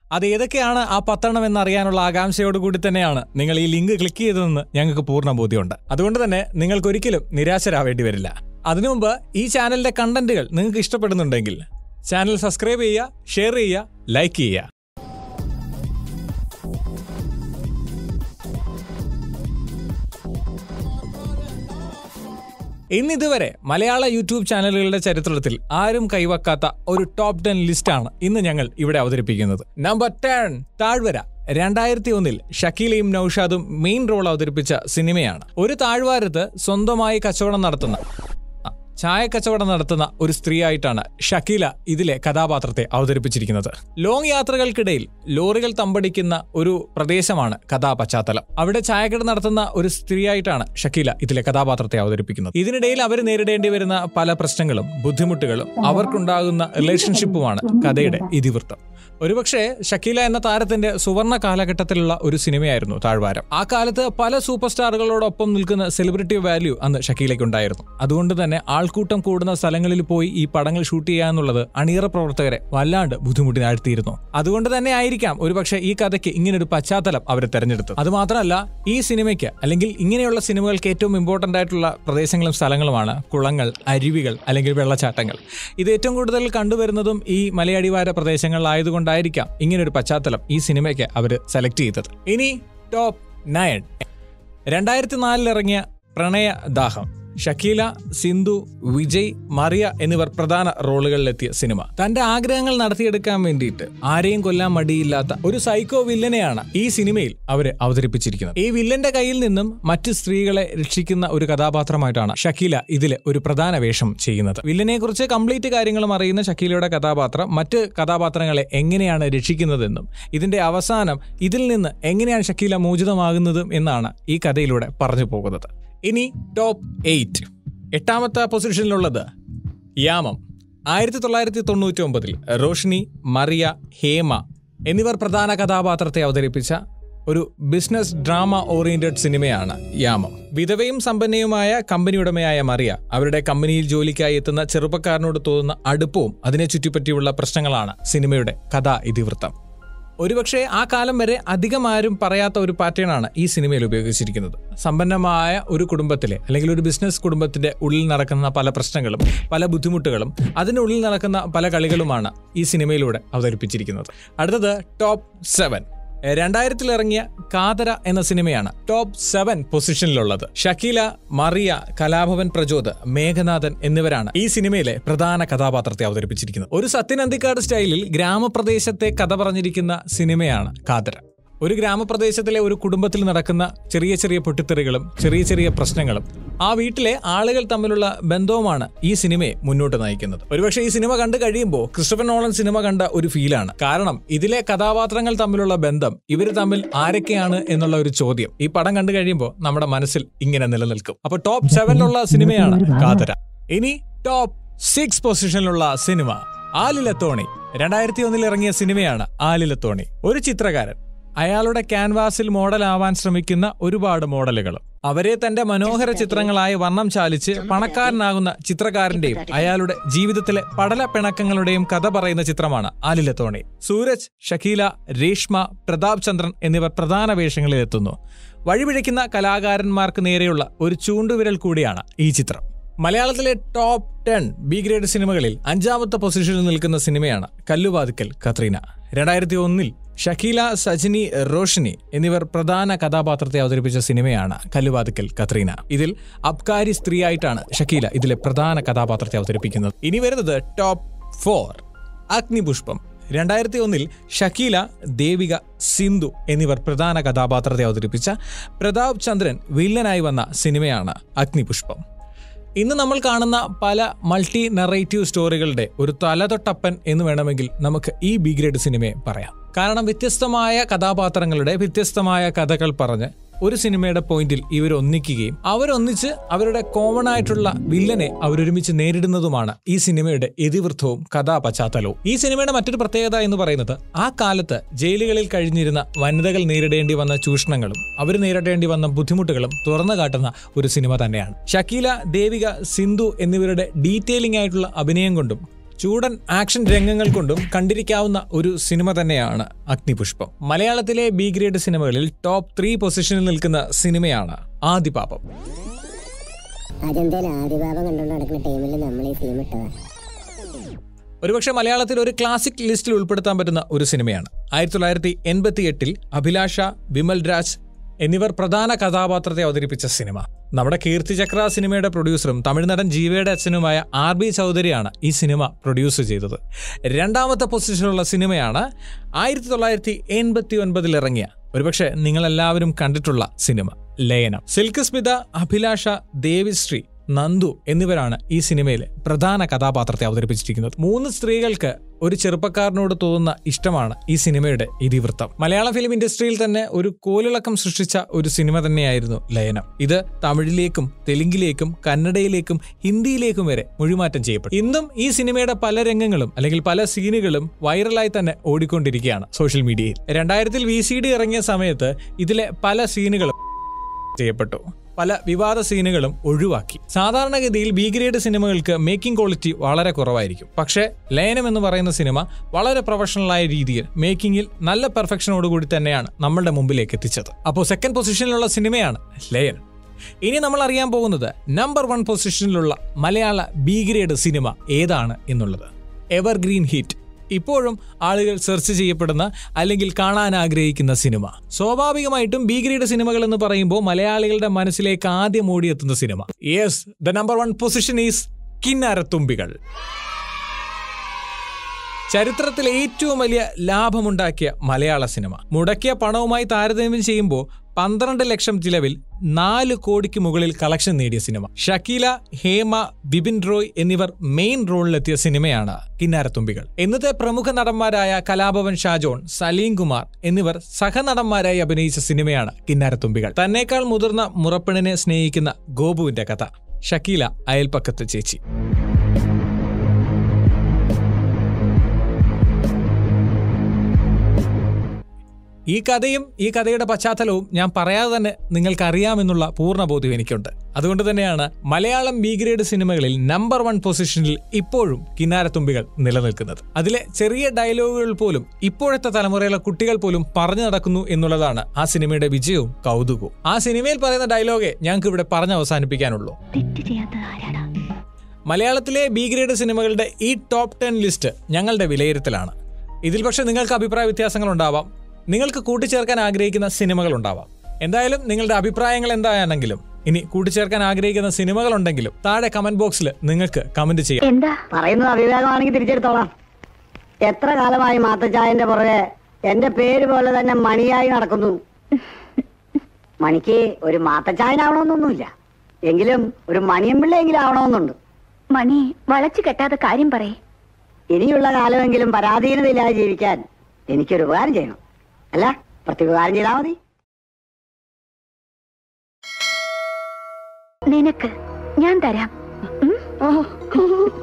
അത് ഏതൊക്കെയാണ് ആ പത്തെണ്ണം എന്നറിയാനുള്ള ആകാംക്ഷയോട് കൂടി തന്നെയാണ് നിങ്ങൾ ഈ ലിങ്ക് ക്ലിക്ക് ചെയ്തതെന്ന് ഞങ്ങൾക്ക് പൂർണ്ണ ബോധ്യമുണ്ട് അതുകൊണ്ട് തന്നെ നിങ്ങൾക്കൊരിക്കലും നിരാശരാവേണ്ടി വരില്ല അതിനു മുമ്പ് ഈ ചാനലിന്റെ കണ്ടന്റുകൾ നിങ്ങൾക്ക് ഇഷ്ടപ്പെടുന്നുണ്ടെങ്കിൽ ചാനൽ സബ്സ്ക്രൈബ് ചെയ്യുക ഷെയർ ചെയ്യുക ലൈക്ക് ചെയ്യുക ഇന്നിതുവരെ മലയാള യൂട്യൂബ് ചാനലുകളുടെ ചരിത്രത്തിൽ ആരും കൈവക്കാത്ത ഒരു ടോപ്പ് ടെൻ ലിസ്റ്റാണ് ഇന്ന് ഞങ്ങൾ ഇവിടെ അവതരിപ്പിക്കുന്നത് നമ്പർ ടെൻ താഴ്വര രണ്ടായിരത്തി ഒന്നിൽ ഷക്കീലയും നൌഷാദും മെയിൻ റോൾ അവതരിപ്പിച്ച സിനിമയാണ് ഒരു താഴ്വാരത്ത് സ്വന്തമായി കച്ചവടം നടത്തുന്ന ആ, ചായ കച്ചവടം നടത്തുന്ന ഒരു സ്ത്രീയായിട്ടാണ് ഷക്കീല ഇതിലെ കഥാപാത്രത്തെ അവതരിപ്പിച്ചിരിക്കുന്നത് ലോങ് യാത്രകൾക്കിടയിൽ ലോറികൾ തമ്പടിക്കുന്ന ഒരു പ്രദേശമാണ് കഥാപശ്ചാത്തലം അവിടെ ചായക്കട നടത്തുന്ന ഒരു സ്ത്രീയായിട്ടാണ് ഷക്കീല ഇതിലെ കഥാപാത്രത്തെ അവതരിപ്പിക്കുന്നത് ഇതിനിടയിൽ അവർ നേരിടേണ്ടി വരുന്ന പല പ്രശ്നങ്ങളും ബുദ്ധിമുട്ടുകളും അവർക്കുണ്ടാകുന്ന റിലേഷൻഷിപ്പുമാണ് കഥയുടെ ഇതിവൃത്തം ഒരുപക്ഷെ ഷക്കീല എന്ന താരത്തിന്റെ സുവർണ കാലഘട്ടത്തിലുള്ള ഒരു സിനിമയായിരുന്നു താഴ്വാരം ആ കാലത്ത് പല സൂപ്പർ സ്റ്റാറുകളോടൊപ്പം നിൽക്കുന്ന സെലിബ്രിറ്റി വാല്യൂ അന്ന് ഷക്കീലയ്ക്കുണ്ടായിരുന്നു അതുകൊണ്ട് തന്നെ ആൾക്കൂട്ടം കൂടുന്ന സ്ഥലങ്ങളിൽ പോയി ഈ പടങ്ങൾ ഷൂട്ട് ചെയ്യുക എന്നുള്ളത് അണിയറ പ്രവർത്തകരെ വല്ലാണ്ട് ബുദ്ധിമുട്ടിനാഴ്ത്തിയിരുന്നു അതുകൊണ്ട് തന്നെ ആയിരിക്കാം ഒരുപക്ഷെ ഈ കഥയ്ക്ക് ഇങ്ങനൊരു പശ്ചാത്തലം അവർ തെരഞ്ഞെടുത്തത് അതുമാത്രമല്ല ഈ സിനിമയ്ക്ക് അല്ലെങ്കിൽ ഇങ്ങനെയുള്ള സിനിമകൾക്ക് ഏറ്റവും ഇമ്പോർട്ടന്റ് ആയിട്ടുള്ള പ്രദേശങ്ങളും സ്ഥലങ്ങളുമാണ് കുളങ്ങൾ അരുവികൾ അല്ലെങ്കിൽ വെള്ളച്ചാട്ടങ്ങൾ ഇത് ഏറ്റവും കൂടുതൽ കണ്ടുവരുന്നതും ഈ മലയടിവാര പ്രദേശങ്ങളിലായതുകൊണ്ടായിരിക്കാം ഇങ്ങനൊരു പശ്ചാത്തലം ഈ സിനിമയ്ക്ക് അവർ സെലക്ട് ചെയ്തത് ഇനി ടോപ്പ് നയൻ രണ്ടായിരത്തി നാലിൽ ഇറങ്ങിയ പ്രണയദാഹം ഷക്കീല സിന്ധു വിജയ് മറിയ എന്നിവർ പ്രധാന റോളുകളിലെത്തിയ സിനിമ തന്റെ ആഗ്രഹങ്ങൾ നടത്തിയെടുക്കാൻ വേണ്ടിയിട്ട് ആരെയും കൊല്ലാൻ മടിയില്ലാത്ത ഒരു സൈക്കോ വില്ലനെയാണ് ഈ സിനിമയിൽ അവര് അവതരിപ്പിച്ചിരിക്കുന്നത് ഈ വില്ലന്റെ കയ്യിൽ നിന്നും മറ്റ് സ്ത്രീകളെ രക്ഷിക്കുന്ന ഒരു കഥാപാത്രമായിട്ടാണ് ഷക്കീല ഇതിലെ ഒരു പ്രധാന വേഷം ചെയ്യുന്നത് വില്ലനെ കുറിച്ച് കംപ്ലീറ്റ് കാര്യങ്ങളും അറിയുന്ന ഷക്കീലയുടെ കഥാപാത്രം മറ്റ് കഥാപാത്രങ്ങളെ എങ്ങനെയാണ് രക്ഷിക്കുന്നതെന്നും ഇതിന്റെ അവസാനം ഇതിൽ നിന്ന് എങ്ങനെയാണ് ഷക്കീല മോചിതമാകുന്നതും എന്നാണ് ഈ കഥയിലൂടെ പറഞ്ഞു പോകുന്നത് ഇനി ടോപ്പ് എയ്റ്റ് എട്ടാമത്തെ പൊസിഷനിലുള്ളത് യാമം ആയിരത്തി തൊള്ളായിരത്തി തൊണ്ണൂറ്റി ഒമ്പതിൽ റോഷിനി മറിയ ഹേമ എന്നിവർ പ്രധാന കഥാപാത്രത്തെ അവതരിപ്പിച്ച ഒരു ബിസിനസ് ഡ്രാമ ഓറിയന്റഡ് സിനിമയാണ് യാമം വിധവയും സമ്പന്നയുമായ കമ്പനി ഉടമയായ മറിയ അവരുടെ കമ്പനിയിൽ ജോലിക്കായി എത്തുന്ന ചെറുപ്പക്കാരനോട് തോന്നുന്ന അടുപ്പവും അതിനെ ചുറ്റിപ്പറ്റിയുള്ള പ്രശ്നങ്ങളാണ് സിനിമയുടെ കഥാ ഇതിവൃത്തം ഒരുപക്ഷെ ആ കാലം വരെ അധികം ആരും പറയാത്ത ഒരു പാറ്റേൺ ആണ് ഈ സിനിമയിൽ ഉപയോഗിച്ചിരിക്കുന്നത് സമ്പന്നമായ ഒരു കുടുംബത്തിലെ അല്ലെങ്കിൽ ഒരു ബിസിനസ് കുടുംബത്തിന്റെ ഉള്ളിൽ നടക്കുന്ന പല പ്രശ്നങ്ങളും പല ബുദ്ധിമുട്ടുകളും അതിനുള്ളിൽ നടക്കുന്ന പല കളികളുമാണ് ഈ സിനിമയിലൂടെ അവതരിപ്പിച്ചിരിക്കുന്നത് അടുത്തത് ടോപ്പ് സെവൻ രണ്ടായിരത്തിൽ ഇറങ്ങിയ കാതര എന്ന സിനിമയാണ് ടോപ്പ് സെവൻ പൊസിഷനിലുള്ളത് ഷക്കീല മറിയ കലാഭവൻ പ്രചോദ് മേഘനാഥൻ എന്നിവരാണ് ഈ സിനിമയിലെ പ്രധാന കഥാപാത്രത്തെ അവതരിപ്പിച്ചിരിക്കുന്നത് ഒരു സത്യനന്ദിക്കാട് സ്റ്റൈലിൽ ഗ്രാമപ്രദേശത്തെ കഥ പറഞ്ഞിരിക്കുന്ന സിനിമയാണ് കാതര ഒരു ഗ്രാമപ്രദേശത്തിലെ ഒരു കുടുംബത്തിൽ നടക്കുന്ന ചെറിയ ചെറിയ പൊട്ടിത്തെറികളും ചെറിയ ചെറിയ പ്രശ്നങ്ങളും ആ വീട്ടിലെ ആളുകൾ തമ്മിലുള്ള ബന്ധവുമാണ് ഈ സിനിമയെ മുന്നോട്ട് നയിക്കുന്നത് ഒരുപക്ഷെ ഈ സിനിമ കണ്ടു കഴിയുമ്പോൾ ക്രിസ്റ്റഫൻ നോളൻ സിനിമ കണ്ട ഒരു ഫീലാണ് കാരണം ഇതിലെ കഥാപാത്രങ്ങൾ തമ്മിലുള്ള ബന്ധം ഇവർ തമ്മിൽ ആരൊക്കെയാണ് എന്നുള്ള ഒരു ചോദ്യം ഈ പടം കണ്ടു കഴിയുമ്പോൾ നമ്മുടെ മനസ്സിൽ ഇങ്ങനെ നിലനിൽക്കും അപ്പൊ ടോപ്പ് സെവനിലുള്ള സിനിമയാണ് കാതര ഇനി ടോപ്പ് സിക്സ് പൊസിഷനിലുള്ള സിനിമ ആലിലത്തോണി രണ്ടായിരത്തി ഒന്നിൽ ഇറങ്ങിയ സിനിമയാണ് ആലിലത്തോണി ഒരു ചിത്രകാരൻ അയാളുടെ ക്യാൻവാസിൽ മോഡലാവാൻ ശ്രമിക്കുന്ന ഒരുപാട് മോഡലുകളും അവരെ തന്റെ മനോഹര ചിത്രങ്ങളായി വർണ്ണം ചാലിച്ച് പണക്കാരനാകുന്ന ചിത്രകാരന്റെയും അയാളുടെ ജീവിതത്തിലെ പടല പിണക്കങ്ങളുടെയും കഥ പറയുന്ന ചിത്രമാണ് ആലിലത്തോണി സൂരജ് ഷക്കീല രേഷ്മ പ്രതാപ് ചന്ദ്രൻ എന്നിവർ പ്രധാന വേഷങ്ങളിൽ എത്തുന്നു വഴിപിഴയ്ക്കുന്ന കലാകാരന്മാർക്ക് നേരെയുള്ള ഒരു ചൂണ്ടുവിരൽ കൂടിയാണ് ഈ ചിത്രം മലയാളത്തിലെ ടോപ്പ് ടെൻ ബി ഗ്രേഡ് സിനിമകളിൽ അഞ്ചാമത്തെ പൊസിഷനിൽ നിൽക്കുന്ന സിനിമയാണ് കല്ലുവാതിക്കൽ കത്രീന രണ്ടായിരത്തി ഒന്നിൽ ഷക്കീല സജിനി റോഷിനി എന്നിവർ പ്രധാന കഥാപാത്രത്തെ അവതരിപ്പിച്ച സിനിമയാണ് കല്ലുവാതിക്കൽ കത്രീന ഇതിൽ അബ്കാരി സ്ത്രീയായിട്ടാണ് ഷക്കീല ഇതിലെ പ്രധാന കഥാപാത്രത്തെ അവതരിപ്പിക്കുന്നത് ഇനി വരുന്നത് ടോപ്പ് ഫോർ അഗ്നിപുഷ്പം രണ്ടായിരത്തി ഒന്നിൽ ഷക്കീല ദേവിക സിന്ധു എന്നിവർ പ്രധാന കഥാപാത്രത്തെ അവതരിപ്പിച്ച പ്രതാപ് ചന്ദ്രൻ വില്ലനായി വന്ന സിനിമയാണ് അഗ്നിപുഷ്പം ഇന്ന് നമ്മൾ കാണുന്ന പല മൾട്ടി നറേറ്റീവ് സ്റ്റോറികളുടെ ഒരു തലതൊട്ടപ്പൻ എന്ന് വേണമെങ്കിൽ നമുക്ക് ഈ ബി ഗ്രേഡ് സിനിമയെ പറയാം കാരണം വ്യത്യസ്തമായ കഥാപാത്രങ്ങളുടെ വ്യത്യസ്തമായ കഥകൾ പറഞ്ഞ് ഒരു സിനിമയുടെ പോയിന്റിൽ ഇവർ ഒന്നിക്കുകയും അവരൊന്നിച്ച് അവരുടെ കോമൺ ആയിട്ടുള്ള വില്ലനെ അവരൊരുമിച്ച് നേരിടുന്നതുമാണ് ഈ സിനിമയുടെ ഇതിവൃത്തവും കഥാപശ്ചാത്തലവും ഈ സിനിമയുടെ മറ്റൊരു പ്രത്യേകത എന്ന് പറയുന്നത് ആ കാലത്ത് ജയിലുകളിൽ കഴിഞ്ഞിരുന്ന വനിതകൾ നേരിടേണ്ടി വന്ന ചൂഷണങ്ങളും അവർ നേരിടേണ്ടി വന്ന ബുദ്ധിമുട്ടുകളും തുറന്നു കാട്ടുന്ന ഒരു സിനിമ തന്നെയാണ് ഷക്കീല ദേവിക സിന്ധു എന്നിവരുടെ ഡീറ്റെയിലിംഗ് ആയിട്ടുള്ള അഭിനയം കൊണ്ടും ചൂടൻ ആക്ഷൻ രംഗങ്ങൾ കൊണ്ടും കണ്ടിരിക്കാവുന്ന ഒരു സിനിമ തന്നെയാണ് അഗ്നിപുഷ്പം മലയാളത്തിലെ ബി ഗ്രേഡ് സിനിമകളിൽ ടോപ്പ് ത്രീ പൊസിഷനിൽ നിൽക്കുന്ന സിനിമയാണ് ആദിപാപം അതെന്തേലും ആദിഭാവം കണ്ടുകൊണ്ട് നടക്കുന്ന ടൈമിൽ നമ്മൾ ഈ ഫിലിം ഇട്ടതാ ഒരുപക്ഷെ മലയാളത്തിൽ ഒരു ക്ലാസിക് ലിസ്റ്റിൽ ഉൾപ്പെടുത്താൻ പറ്റുന്ന ഒരു സിനിമയാണ് ആയിരത്തി തൊള്ളായിരത്തി എൺപത്തി എട്ടിൽ അഭിലാഷ വിമൽ രാജ് എന്നിവർ പ്രധാന കഥാപാത്രത്തെ അവതരിപ്പിച്ച സിനിമ നമ്മുടെ കീർത്തിചക്ര സിനിമയുടെ പ്രൊഡ്യൂസറും തമിഴ്നടൻ ജീവയുടെ അച്ഛനുമായ ആർ ബി ചൗധരിയാണ് ഈ സിനിമ പ്രൊഡ്യൂസ് ചെയ്തത് രണ്ടാമത്തെ പൊസിഷനിലുള്ള സിനിമയാണ് ആയിരത്തി തൊള്ളായിരത്തി എൺപത്തി ഒൻപതിൽ ഇറങ്ങിയ ഒരുപക്ഷെ നിങ്ങളെല്ലാവരും കണ്ടിട്ടുള്ള സിനിമ ലയനം സിൽക്ക് സ്മിത അഭിലാഷ ദേവിശ്രീ നന്ദു എന്നിവരാണ് ഈ സിനിമയിലെ പ്രധാന കഥാപാത്രത്തെ അവതരിപ്പിച്ചിരിക്കുന്നത് മൂന്ന് സ്ത്രീകൾക്ക് ഒരു ചെറുപ്പക്കാരനോട് തോന്നുന്ന ഇഷ്ടമാണ് ഈ സിനിമയുടെ ഇതിവൃത്തം മലയാള ഫിലിം ഇൻഡസ്ട്രിയിൽ തന്നെ ഒരു കോലിളക്കം സൃഷ്ടിച്ച ഒരു സിനിമ തന്നെയായിരുന്നു ലയനം ഇത് തമിഴിലേക്കും തെലുങ്കിലേക്കും കന്നഡയിലേക്കും ഹിന്ദിയിലേക്കും വരെ മൊഴിമാറ്റം ചെയ്യപ്പെട്ടു ഇന്നും ഈ സിനിമയുടെ പല രംഗങ്ങളും അല്ലെങ്കിൽ പല സീനുകളും വൈറലായി തന്നെ ഓടിക്കൊണ്ടിരിക്കുകയാണ് സോഷ്യൽ മീഡിയയിൽ രണ്ടായിരത്തിൽ വി സി ഡി ഇറങ്ങിയ സമയത്ത് ഇതിലെ പല സീനുകളും ചെയ്യപ്പെട്ടു പല വിവാദ സീനുകളും ഒഴിവാക്കി സാധാരണഗതിയിൽ ബി ഗ്രേഡ് സിനിമകൾക്ക് മേക്കിംഗ് ക്വാളിറ്റി വളരെ കുറവായിരിക്കും പക്ഷേ ലയനം എന്ന് പറയുന്ന സിനിമ വളരെ പ്രൊഫഷണലായ രീതിയിൽ മേക്കിംഗിൽ നല്ല പെർഫെക്ഷനോടുകൂടി തന്നെയാണ് നമ്മളുടെ മുമ്പിലേക്ക് എത്തിച്ചത് അപ്പോൾ സെക്കൻഡ് പൊസിഷനിലുള്ള സിനിമയാണ് ലയൻ ഇനി നമ്മൾ അറിയാൻ പോകുന്നത് നമ്പർ വൺ പൊസിഷനിലുള്ള മലയാള ബി ഗ്രേഡ് സിനിമ ഏതാണ് എന്നുള്ളത് എവർഗ്രീൻ ഹിറ്റ് ഇപ്പോഴും ആളുകൾ സെർച്ച് ചെയ്യപ്പെടുന്ന അല്ലെങ്കിൽ കാണാൻ ആഗ്രഹിക്കുന്ന സിനിമ സ്വാഭാവികമായിട്ടും ബി ഗ്രേഡ് സിനിമകൾ എന്ന് പറയുമ്പോൾ മലയാളികളുടെ മനസ്സിലേക്ക് ആദ്യം ഓടിയെത്തുന്ന സിനിമ yes the number one position is Kinnarathumbikal ചരിത്രത്തിൽ ഏറ്റവും വലിയ ലാഭമുണ്ടാക്കിയ മലയാള സിനിമ മുടക്കിയ പണവുമായി താരതമ്യം ചെയ്യുമ്പോൾ പന്ത്രണ്ട് ലക്ഷം ചിലവിൽ നാല് കോടിക്ക് മുകളിൽ കളക്ഷൻ നേടിയ സിനിമ ഷക്കീല ഹേമ ബിപിൻ റോയ് എന്നിവർ മെയിൻ റോളിലെത്തിയ സിനിമയാണ് കിന്നാരത്തുമ്പികൾ ഇന്നത്തെ പ്രമുഖ നടന്മാരായ കലാഭവൻ ഷാജോൺ സലീം കുമാർ എന്നിവർ സഹനടന്മാരായി അഭിനയിച്ച സിനിമയാണ് കിന്നാരത്തുമ്പികൾ തന്നേക്കാൾ മുതിർന്ന മുറപ്പെണ്ണിനെ സ്നേഹിക്കുന്ന ഗോപുവിന്റെ കഥ ഷക്കീല അയൽപ്പക്കത്ത് ചേച്ചി ഈ കഥയും ഈ കഥയുടെ പശ്ചാത്തലവും ഞാൻ പറയാതെ തന്നെ നിങ്ങൾക്ക് അറിയാമെന്നുള്ള പൂർണ്ണ ബോധ്യം എനിക്കുണ്ട് അതുകൊണ്ട് തന്നെയാണ് മലയാളം ബി ഗ്രേഡ് സിനിമകളിൽ നമ്പർ വൺ പൊസിഷനിൽ ഇപ്പോഴും കിന്നാരത്തുമ്പികൾ നിലനിൽക്കുന്നത് അതിലെ ചെറിയ ഡയലോഗുകൾ പോലും ഇപ്പോഴത്തെ തലമുറയിലെ കുട്ടികൾ പോലും പറഞ്ഞു നടക്കുന്നു എന്നുള്ളതാണ് ആ സിനിമയുടെ വിജയവും കൗതുകവും ആ സിനിമയിൽ പറയുന്ന ഡയലോഗെ ഞങ്ങൾക്ക് ഇവിടെ പറഞ്ഞ് അവസാനിപ്പിക്കാനുള്ളൂ തെറ്റ് ചെയ്യാത്തത് ആരാടാ മലയാളത്തിലെ ബി ഗ്രേഡ് സിനിമകളുടെ ഈ ടോപ്പ് ടെൻ ലിസ്റ്റ് ഞങ്ങളുടെ വിലയിരുത്തലാണ് ഇതിൽ പക്ഷെ നിങ്ങൾക്ക് അഭിപ്രായ വ്യത്യാസങ്ങൾ ഉണ്ടാവാം നിങ്ങൾക്ക് കൂട്ടിച്ചേർക്കാൻ ആഗ്രഹിക്കുന്ന സിനിമകൾ ഉണ്ടാവാം എന്തായാലും നിങ്ങളുടെ അഭിപ്രായങ്ങൾ എന്തായാണെങ്കിലും ഇനി കൂട്ടിച്ചേർക്കാൻ ആഗ്രഹിക്കുന്ന സിനിമകളുണ്ടെങ്കിലും താഴെ കമന്റ് ബോക്സിൽ നിങ്ങൾക്ക് കമന്റ് ചെയ്യാം എന്താ പറയുന്നത് അവിവേകമാണെങ്കിൽ തിരിച്ചെടുത്തോളാം എത്ര കാലമായി മാത്തച്ചായന്റെ പുറകെ എന്റെ പേര് പോലെ തന്നെ മണിയായി നടക്കുന്നു മണിക്ക് ഒരു മാത്തച്ചായനാവണമെന്നൊന്നുമില്ല എങ്കിലും ഒരു മണിയം പിള്ളയെങ്കിലും ആവണമെന്നുണ്ട് മണി വളച്ചു കെട്ടാതെ കാര്യം പറയേ ഇനിയുള്ള കാലമെങ്കിലും പരാധീനതയില്ലാതെ ജീവിക്കാൻ എനിക്കൊരു ഉപകാരം ചെയ്യണം അല്ല പ്രത്യുപകാരം ചെയ്താൽ മതി നിനക്ക് ഞാൻ തരാം ഉം?